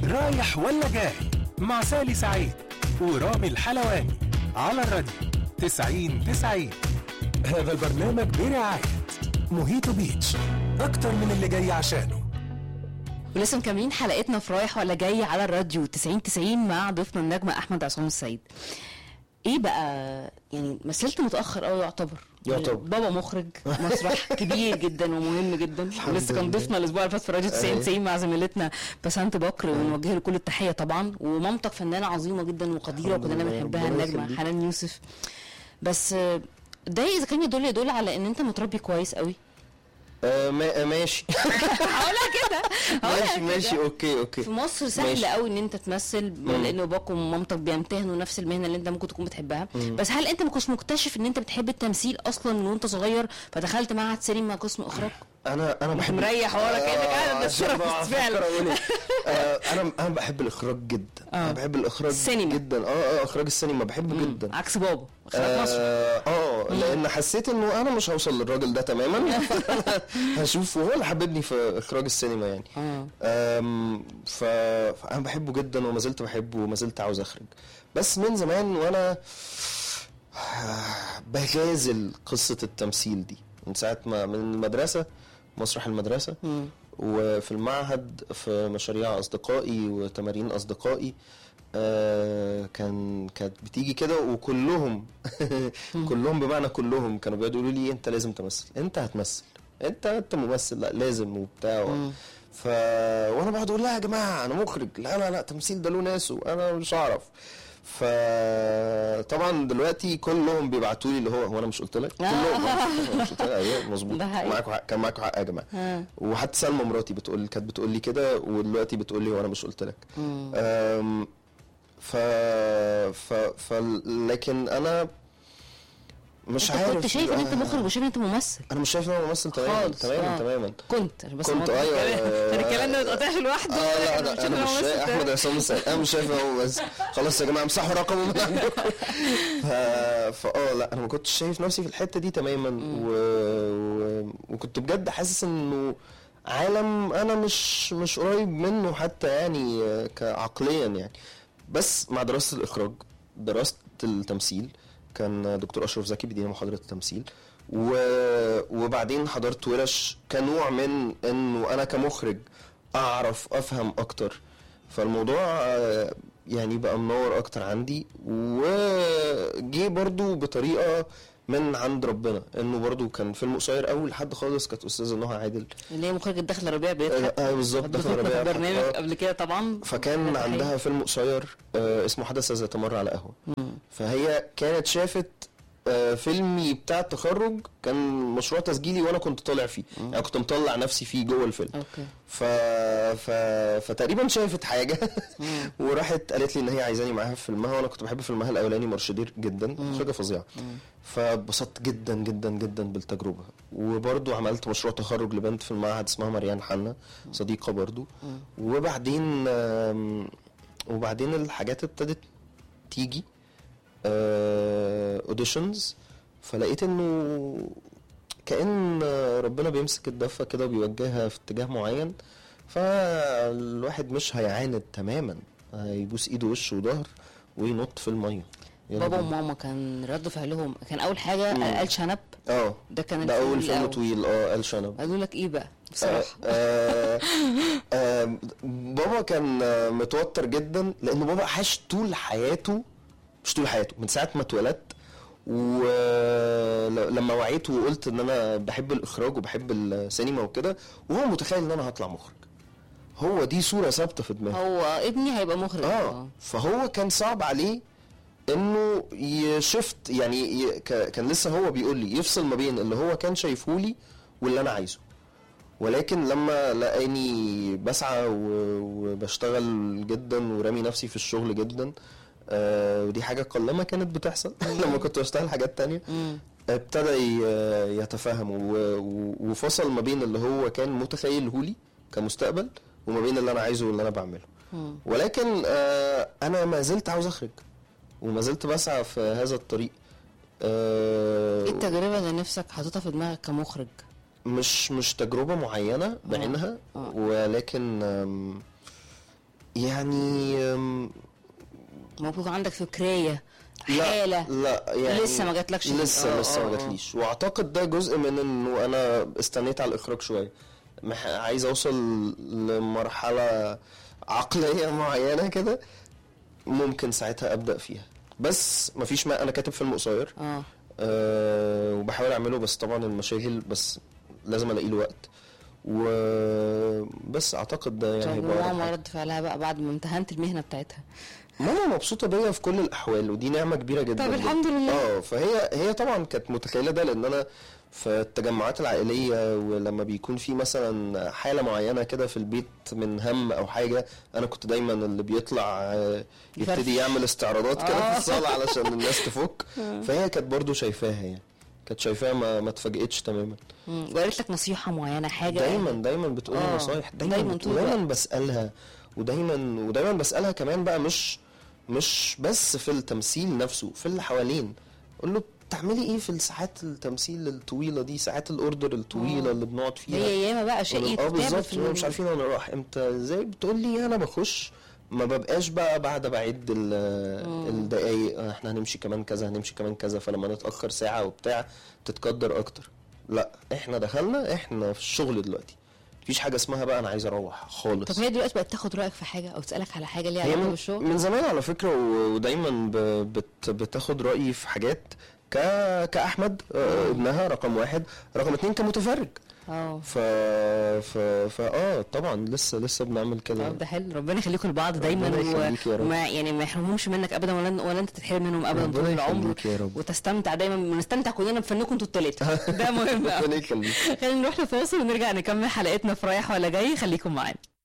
رايح ولا جاي مع سالي سعيد ورامي الحلواني على الراديو 90 90 هذا البرنامج برعاية موهيتو بيتش أكتر من اللي جاي عشانه ولسه مكملين حلقتنا في رايح ولا جاي على الراديو 90 90 مع ضيفنا النجم احمد عصام السيد ايه بقى يعني مثلت متاخر قوي يعتبر يعتبر. بابا مخرج مسرح كبير جدا ومهم جدا الحمد ولسه كان لله. ضيفنا الاسبوع اللي فات في راديو 90 أيوة. 90 مع زميلتنا بسنت بكر ونوجه له كل التحيه طبعا ومامتك فنانه عظيمه جدا وقديره الحمد وكلنا لله، بنحبها ربنا النجمه يخليك. حنان يوسف بس آه، ده اذا كان يدل يدل على ان انت متربي كويس قوي آه ما- آه، ماشي هقولها كده هقولها ماشي كده. ماشي اوكي اوكي في مصر سهل ماشي. قوي ان انت تمثل لان باباك ومامتك بيمتهنوا نفس المهنه اللي انت ممكن تكون بتحبها بس هل انت ما كنتش مكتشف ان انت بتحب التمثيل اصلا من وانت صغير فدخلت معهد سينما قسم اخراج انا انا بحب مريح ورا كأنك قاعد آه، بتشرب عشان استفال. أفكر أقول إيه. آه، انا انا بحب الاخراج جدا آه. انا بحب الاخراج السينما. جدا اه اه اخراج السينما بحبه جدا عكس بابا اخراج مصر اه آه، لان حسيت انه انا مش هوصل للراجل ده تماما هشوف وهو اللي حببني في اخراج السينما يعني اه أم، ف... فانا بحبه جدا وما زلت بحبه وما زلت عاوز اخرج بس من زمان وانا بغازل قصة التمثيل دي من ساعة ما من المدرسة مسرح المدرسة مم. وفي المعهد في مشاريع أصدقائي وتمارين أصدقائي آه كان كانت بتيجي كده وكلهم كلهم بمعنى كلهم كانوا بيقعدوا يقولوا لي انت لازم تمثل انت هتمثل انت انت ممثل لا لازم وبتاع مم. ف وانا بقعد اقول لا يا جماعه انا مخرج لا لا لا تمثيل ده له ناسه انا مش هعرف فطبعا دلوقتي كلهم بيبعتوا لي اللي هو هو انا مش قلت لك كلهم أنا مش قلت لك ايوه مظبوط ده حقيقي. معاكم حق كان معاكم حق يا جماعه آه. وحتى سلمى مراتي بتقول كانت بتقول لي كده ودلوقتي بتقول لي وانا مش قلت لك مم. أم، ف... ف... ف لكن انا مش انت عارف كنت شايف ان انت آه، مخرج وشايف ان انت ممثل انا مش شايف ان انا ممثل تماما خالص، تماما آه. تماما كنت بس كنت، ما- أيوة، كان الكلام ده ما آه، اتقطعش لوحده اه لا مش لا انا مش ممثل شايف احمد عصام السيد انا مش شايف ان هو ممثل خلاص يا جماعه امسحوا رقمه من عندكم ف... فاه لا انا ما كنتش شايف نفسي في الحته دي تماما و... و... وكنت بجد حاسس انه عالم انا مش مش قريب منه حتى يعني آه، كعقليا يعني بس مع دراسه الاخراج دراسه التمثيل كان دكتور اشرف زكي بيدينا محاضره التمثيل و... وبعدين حضرت ورش كنوع من انه انا كمخرج اعرف افهم اكتر فالموضوع آه، يعني بقى منور اكتر عندي وجي برضو بطريقه من عند ربنا انه برضو كان فيلم قصير اول حد خالص كانت استاذه نهى عادل اللي هي مخرجة دخل ربيع بيضحك آه، بالظبط حضرتك دخل ربيع في برنامج يضحك. قبل كده طبعا فكان تحية. عندها فيلم قصير آه، اسمه حدث ذات مرة على قهوة مم. فهي كانت شافت آه، فيلمي بتاع التخرج كان مشروع تسجيلي وانا كنت طالع فيه يعني كنت مطلع نفسي فيه جوه الفيلم اوكي ف... ف... فتقريبا شافت حاجه وراحت قالت لي ان هي عايزاني معاها في فيلمها وانا كنت بحب فيلمها الاولاني مرشدير جدا مخرجه فظيعه فبسطت جدا جدا جدا بالتجربه وبرضو عملت مشروع تخرج لبنت في المعهد اسمها مريان حنا صديقه برضو وبعدين آم، وبعدين الحاجات ابتدت تيجي اوديشنز فلقيت انه كأن ربنا بيمسك الدفة كده وبيوجهها في اتجاه معين فالواحد مش هيعاند تماما هيبوس ايده وش وظهر وينط في المية يلا بابا بينا. وماما كان رد فعلهم كان اول حاجه قال شنب اه ده كان ده الفيلم اول فيلم الأول. طويل اه قال شنب قالوا لك ايه بقى بصراحه آه آه بابا كان آه، متوتر جدا لان بابا عاش طول حياته مش طول حياته من ساعه ما اتولدت ولما وعيت وقلت ان انا بحب الاخراج وبحب السينما وكده وهو متخيل ان انا هطلع مخرج هو دي صوره ثابته في دماغه هو ابني هيبقى مخرج اه فهو كان صعب عليه انه يشفت يعني ي... ك... كان لسه هو بيقول لي يفصل ما بين اللي هو كان شايفه لي واللي انا عايزه ولكن لما لقاني بسعى و... وبشتغل جدا ورامي نفسي في الشغل جدا آه ودي حاجة قلما كانت بتحصل لما كنت بشتغل حاجات تانية مم. ابتدى ي- يتفهم و... و... وفصل ما بين اللي هو كان متخيله لي كمستقبل وما بين اللي انا عايزه واللي انا بعمله مم. ولكن آه انا ما زلت عاوز اخرج وما زلت بسعى في هذا الطريق آه ايه التجربه اللي نفسك حاططها في دماغك كمخرج مش مش تجربة معينة بعينها آه. ولكن آم، يعني أم، موجود عندك فكريه لا حاله لا يعني لسه ما جاتلكش دي. لسه آه، لسه آه، ما آه. جاتليش واعتقد ده جزء من انه انا استنيت على الاخراج شويه مح- عايز اوصل لمرحله عقليه معينه كده ممكن ساعتها ابدا فيها بس مفيش ما انا كاتب فيلم قصير اه أه وبحاول اعمله بس طبعا المشاغل بس لازم الاقي له وقت وبس اعتقد ده يعني طب هيبقى أقرب وماما حاجة. رد فعلها بقى بعد ما امتهنت المهنه بتاعتها ماما مبسوطة بيا في كل الأحوال ودي نعمة كبيرة جدا طب الحمد لله. اه فهي هي طبعا كانت متخيلة ده لأن أنا في التجمعات العائلية ولما بيكون في مثلا حالة معينة كده في البيت من هم أو حاجة أنا كنت دايما اللي بيطلع آه، يفرفش. يبتدي يعمل استعراضات كده آه. في الصالة علشان الناس تفك فهي كانت برضو شايفاها يعني كانت شايفاها ما, ما اتفاجئتش تماما مم. وقالت لك نصيحه معينه حاجه دايما دايما بتقول لي آه، نصايح دايما دايماً دايما, طول ودايما الوقت. بسالها ودايما ودايما بسالها كمان بقى مش مش بس في التمثيل نفسه في اللي حوالين اقول له بتعملي ايه في الساعات التمثيل الطويله دي ساعات الاوردر الطويله آه. اللي بنقعد فيها هي ياما بقى ولا- شقيت اه تعبت بالظبط في هو الم- مش عارفين انا رايح امتى ازاي بتقول لي انا بخش ما ببقاش بقى بعد بعد ال- الدقايق آه، احنا هنمشي كمان كذا هنمشي كمان كذا فلما نتاخر ساعه وبتاع تتقدر اكتر لا احنا دخلنا احنا في الشغل دلوقتي مفيش حاجه اسمها بقى انا عايز اروح خالص طب هي دلوقتي بقت تاخد رايك في حاجه او تسالك على حاجه ليها هي علاقه من, بالشغل من زمان على فكره و- ودايما ب- بت بتاخد رايي في حاجات ك كاحمد آه، ابنها رقم واحد رقم اتنين كمتفرج اه ف ف فا اه طبعا لسه لسه بنعمل كده طب ده حلو ربنا يخليكم لبعض دايما ربنا يخليك يا رب. وما يعني ما يحرمهمش منك ابدا ولا ولا انت تتحرم منهم ابدا ربنا طول العمر يخليك يا رب. وتستمتع دايما ونستمتع كلنا بفنكم انتوا التلاته ده مهم قوي ربنا يخليك خلينا نروح لفاصل ونرجع نكمل حلقتنا في رايح ولا جاي خليكم معانا